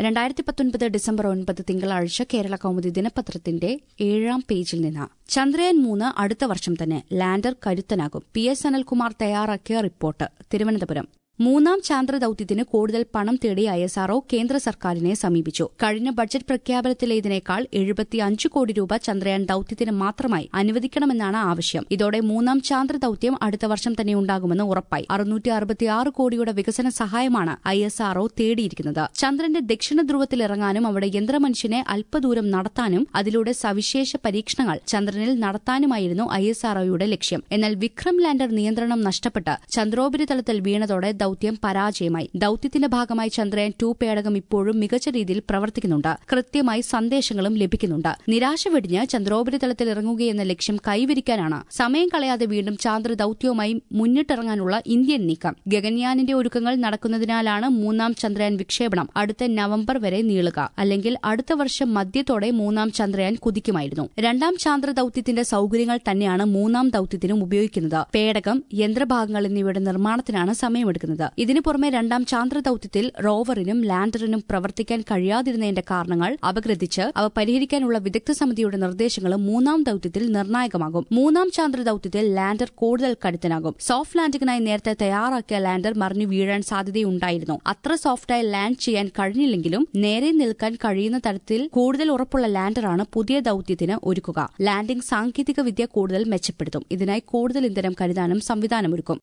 രണ്ടായിരത്തി പത്തൊൻപത് ഡിസംബർ ഒൻപത് തിങ്കളാഴ്ച കേരള കൗമുദി ദിനപത്രത്തിന്റെ ഏഴാം പേജിൽ നിന്ന് ചന്ദ്രയാൻ മൂന്ന് അടുത്ത വർഷം തന്നെ ലാൻഡർ കരുത്തനാകും പി എസ് അനിൽകുമാർ തയ്യാറാക്കിയ റിപ്പോർട്ട് തിരുവനന്തപുരം മൂന്നാം ചാന്ദ്ര ദൌത്യത്തിന് കൂടുതൽ പണം തേടി ഐ എസ് ആർഒ കേന്ദ്ര സർക്കാരിനെ സമീപിച്ചു കഴിഞ്ഞ ബഡ്ജറ്റ് പ്രഖ്യാപനത്തിലേതിനേക്കാൾ എഴുപത്തിയഞ്ച് കോടി രൂപ ചന്ദ്രയാൻ ദൌത്യത്തിന് മാത്രമായി അനുവദിക്കണമെന്നാണ് ആവശ്യം ഇതോടെ മൂന്നാം ചാന്ദ്ര ദൌത്യം അടുത്ത വർഷം തന്നെ ഉണ്ടാകുമെന്ന് ഉറപ്പായി അറുന്നൂറ്റി അറുപത്തിയാറ് കോടിയുടെ വികസന സഹായമാണ് ഐ എസ് ആർഒ തേടിയിരിക്കുന്നത് ചന്ദ്രന്റെ ദക്ഷിണ ധ്രുവത്തിൽ ഇറങ്ങാനും അവിടെ യന്ത്രമനുഷ്യനെ അല്പദൂരം നടത്താനും അതിലൂടെ സവിശേഷ പരീക്ഷണങ്ങൾ ചന്ദ്രനിൽ നടത്താനുമായിരുന്നു ഐ എസ് ആർഒയുടെ ലക്ഷ്യം എന്നാൽ വിക്രം ലാൻഡർ നിയന്ത്രണം നഷ്ടപ്പെട്ട് ചന്ദ്രോപരിതലത്തിൽ വീണതോടെ ദൌത്യം പരാജയമായി ദൌത്യത്തിന്റെ ഭാഗമായി ചന്ദ്രയാൻ ടു പേടകം ഇപ്പോഴും മികച്ച രീതിയിൽ പ്രവർത്തിക്കുന്നുണ്ട് കൃത്യമായി സന്ദേശങ്ങളും ലഭിക്കുന്നുണ്ട് നിരാശ വെടിഞ്ഞ് ചന്ദ്രോപരിതലത്തിൽ ഇറങ്ങുകയെന്ന ലക്ഷ്യം കൈവരിക്കാനാണ് സമയം കളയാതെ വീണ്ടും ചാന്ദ്ര ദൌത്യവുമായി മുന്നിട്ടിറങ്ങാനുള്ള ഇന്ത്യൻ നീക്കം ഗഗൻയാനിന്റെ ഒരുക്കങ്ങൾ നടക്കുന്നതിനാലാണ് മൂന്നാം ചന്ദ്രയാൻ വിക്ഷേപണം അടുത്ത നവംബർ വരെ നീളുക അല്ലെങ്കിൽ അടുത്ത വർഷം മധ്യത്തോടെ മൂന്നാം ചന്ദ്രയാൻ കുതിക്കുമായിരുന്നു രണ്ടാം ചാന്ദ്ര ദൌത്യത്തിന്റെ സൌകര്യങ്ങൾ തന്നെയാണ് മൂന്നാം ദൌത്യത്തിനും ഉപയോഗിക്കുന്നത് പേടകം യന്ത്രഭാഗങ്ങൾ എന്നിവയുടെ നിർമ്മാണത്തിനാണ് സമയമെടുക്കുന്നത് ഇതിനു പുറമെ രണ്ടാം ചാന്ദ്ര ദൌത്യത്തിൽ റോവറിനും ലാൻഡറിനും പ്രവർത്തിക്കാൻ കഴിയാതിരുന്നതിന്റെ കാരണങ്ങൾ അപഗ്രഥിച്ച് അവ പരിഹരിക്കാനുള്ള വിദഗ്ധ സമിതിയുടെ നിർദ്ദേശങ്ങളും മൂന്നാം ദൌത്യത്തിൽ നിർണായകമാകും മൂന്നാം ചാന്ദ്ര ദൌത്യത്തിൽ ലാൻഡർ കൂടുതൽ കരുത്തനാകും സോഫ്റ്റ് ലാൻഡിങ്ങിനായി നേരത്തെ തയ്യാറാക്കിയ ലാൻഡർ മറിഞ്ഞു വീഴാൻ സാധ്യതയുണ്ടായിരുന്നു അത്ര സോഫ്റ്റായി ലാൻഡ് ചെയ്യാൻ കഴിഞ്ഞില്ലെങ്കിലും നേരെ നിൽക്കാൻ കഴിയുന്ന തരത്തിൽ കൂടുതൽ ഉറപ്പുള്ള ലാൻഡറാണ് പുതിയ ദൌത്യത്തിന് ഒരുക്കുക ലാൻഡിംഗ് സാങ്കേതിക വിദ്യ കൂടുതൽ മെച്ചപ്പെടുത്തും ഇതിനായി കൂടുതൽ ഇന്ധനം കരുതാനും സംവിധാനമൊരുക്കും